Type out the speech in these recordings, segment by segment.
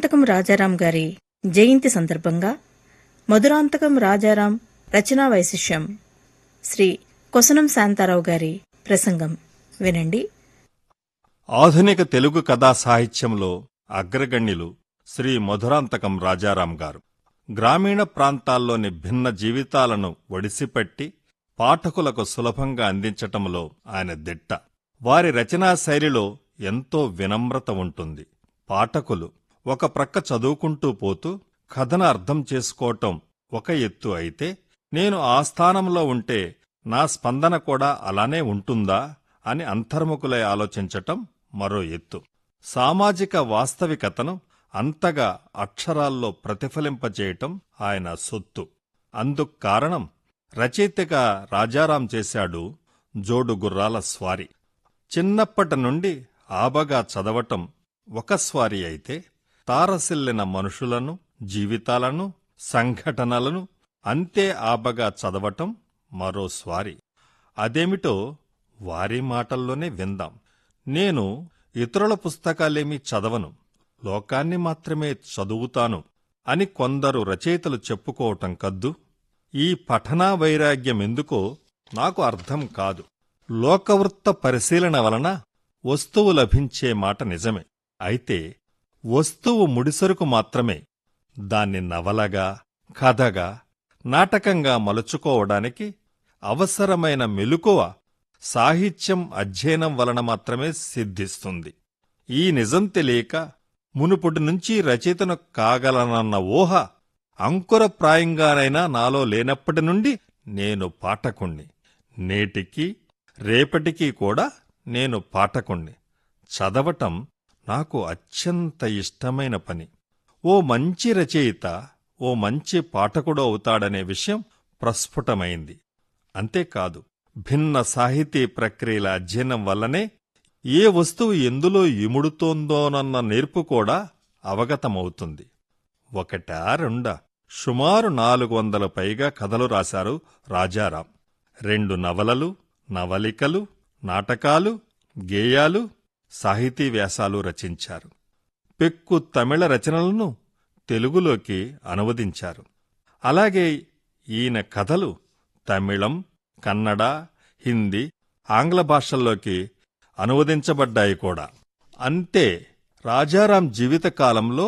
మధురాంతకం రాజారాం గారి జయంతి సందర్భంగా మధురాంతకం రాజారాం రచనా వైశిష్యం శ్రీ కొసనం శాంతారావు గారి ప్రసంగం వినండి ఆధునిక తెలుగు కథా సాహిత్యంలో అగ్రగణ్యులు శ్రీ మధురాంతకం రాజారాం గారు గ్రామీణ ప్రాంతాల్లోని భిన్న జీవితాలను ఒడిసిపెట్టి పాఠకులకు సులభంగా అందించటంలో ఆయన దిట్ట వారి రచనా శైలిలో ఎంతో వినమ్రత ఉంటుంది పాఠకులు ఒక ప్రక్క చదువుకుంటూ పోతూ కథను అర్థం చేసుకోవటం ఒక ఎత్తు అయితే నేను ఆ స్థానంలో ఉంటే నా స్పందన కూడా అలానే ఉంటుందా అని అంతర్ముఖులై ఆలోచించటం మరో ఎత్తు సామాజిక వాస్తవికతను అంతగా అక్షరాల్లో ప్రతిఫలింపచేయటం ఆయన సొత్తు అందుకు కారణం రచయితగా రాజారాం చేశాడు జోడు గుర్రాల స్వారీ చిన్నప్పటి నుండి ఆబగా చదవటం ఒక స్వారీ అయితే తారసిల్లిన మనుషులను జీవితాలను సంఘటనలను అంతే ఆబగా చదవటం మరో స్వారీ అదేమిటో వారి మాటల్లోనే విందాం నేను ఇతరుల పుస్తకాలేమీ చదవను లోకాన్ని మాత్రమే చదువుతాను అని కొందరు రచయితలు చెప్పుకోవటం కద్దు ఈ పఠనా వైరాగ్యం ఎందుకో నాకు అర్థం కాదు లోకవృత్త పరిశీలన వలన వస్తువు లభించే మాట నిజమే అయితే వస్తువు ముడిసరుకు మాత్రమే దాన్ని నవలగా కథగా నాటకంగా మలుచుకోవడానికి అవసరమైన మెలుకువ సాహిత్యం అధ్యయనం వలన మాత్రమే సిద్ధిస్తుంది ఈ నిజం తెలియక మునుపటి నుంచి రచయితను కాగలనన్న ఊహ అంకురప్రాయంగానైనా నాలో లేనప్పటి నుండి నేను పాఠకుణ్ణి నేటికి రేపటికి కూడా నేను పాఠకుణ్ణి చదవటం నాకు అత్యంత ఇష్టమైన పని ఓ మంచి రచయిత ఓ మంచి పాఠకుడు అవుతాడనే విషయం ప్రస్ఫుటమైంది అంతేకాదు భిన్న సాహితీ ప్రక్రియల అధ్యయనం వల్లనే ఏ వస్తువు ఎందులో ఇముడుతోందోనన్న నేర్పు కూడా అవగతమవుతుంది ఒకటా రెండా సుమారు నాలుగు వందల పైగా కథలు రాశారు రాజారాం రెండు నవలలు నవలికలు నాటకాలు గేయాలు సాహితీ వ్యాసాలు రచించారు పెక్కు తమిళ రచనలను తెలుగులోకి అనువదించారు అలాగే ఈయన కథలు తమిళం కన్నడ హిందీ ఆంగ్ల భాషల్లోకి అనువదించబడ్డాయి కూడా అంతే రాజారాం జీవితకాలంలో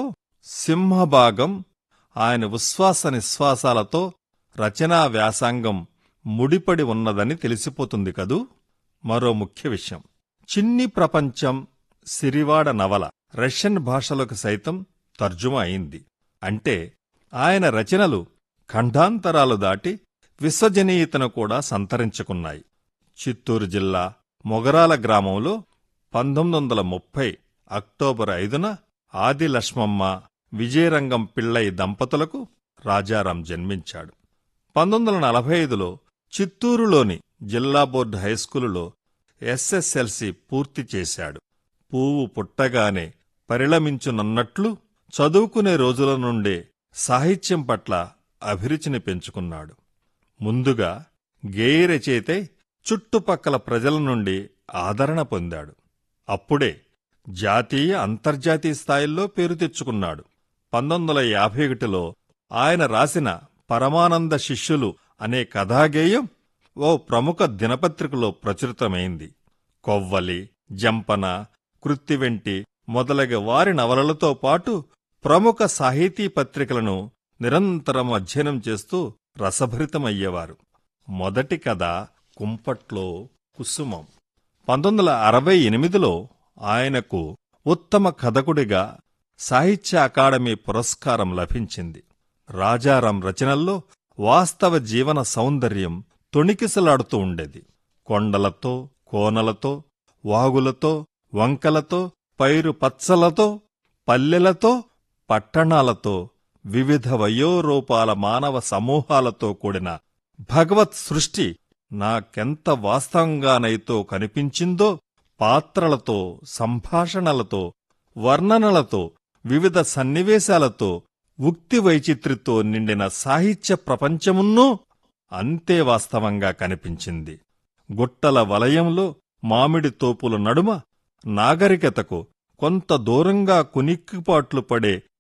సింహభాగం ఆయన ఉశ్వాస నిశ్వాసాలతో రచనా వ్యాసాంగం ముడిపడి ఉన్నదని తెలిసిపోతుంది కదూ మరో ముఖ్య విషయం చిన్ని ప్రపంచం సిరివాడ నవల రష్యన్ భాషలోకి సైతం తర్జుమా అయింది అంటే ఆయన రచనలు ఖండాంతరాలు దాటి విశ్వజనీయతను కూడా సంతరించుకున్నాయి చిత్తూరు జిల్లా మొగరాల గ్రామంలో పంతొమ్మిది వందల ముప్పై అక్టోబర్ ఐదున ఆదిలక్ష్మమ్మ విజయరంగం పిళ్ళై దంపతులకు రాజారాం జన్మించాడు పంతొమ్మిది వందల నలభై ఐదులో చిత్తూరులోని జిల్లా బోర్డు హైస్కూలులో ఎస్ఎస్ఎల్సి పూర్తి చేశాడు పువ్వు పుట్టగానే పరిణమించునన్నట్లు చదువుకునే రోజుల నుండే సాహిత్యం పట్ల అభిరుచిని పెంచుకున్నాడు ముందుగా గేయ రచయితే చుట్టుపక్కల ప్రజల నుండి ఆదరణ పొందాడు అప్పుడే జాతీయ అంతర్జాతీయ స్థాయిల్లో పేరు తెచ్చుకున్నాడు పంతొమ్మిది వందల యాభై ఒకటిలో ఆయన రాసిన పరమానంద శిష్యులు అనే కథాగేయం ఓ ప్రముఖ దినపత్రికలో ప్రచురితమైంది కొవ్వలి జంపన కృత్తివెంటి మొదలగు వారి నవలలతో పాటు ప్రముఖ సాహితీ పత్రికలను నిరంతరం అధ్యయనం చేస్తూ రసభరితమయ్యేవారు మొదటి కథ కుంపట్లో కుసుమం పంతొమ్మిది వందల అరవై ఎనిమిదిలో ఆయనకు ఉత్తమ కథకుడిగా సాహిత్య అకాడమీ పురస్కారం లభించింది రాజారాం రచనల్లో వాస్తవ జీవన సౌందర్యం తొణికిసలాడుతూ ఉండేది కొండలతో కోనలతో వాగులతో వంకలతో పైరు పచ్చలతో పల్లెలతో పట్టణాలతో వివిధ వయోరూపాల మానవ సమూహాలతో కూడిన భగవత్ సృష్టి నాకెంత వాస్తవంగానైతో కనిపించిందో పాత్రలతో సంభాషణలతో వర్ణనలతో వివిధ సన్నివేశాలతో ఉక్తి వైచిత్రితో నిండిన సాహిత్య ప్రపంచమున్నూ అంతే వాస్తవంగా కనిపించింది గుట్టల వలయంలో మామిడి తోపుల నడుమ నాగరికతకు కొంత దూరంగా కునిక్కిపాట్లు పడే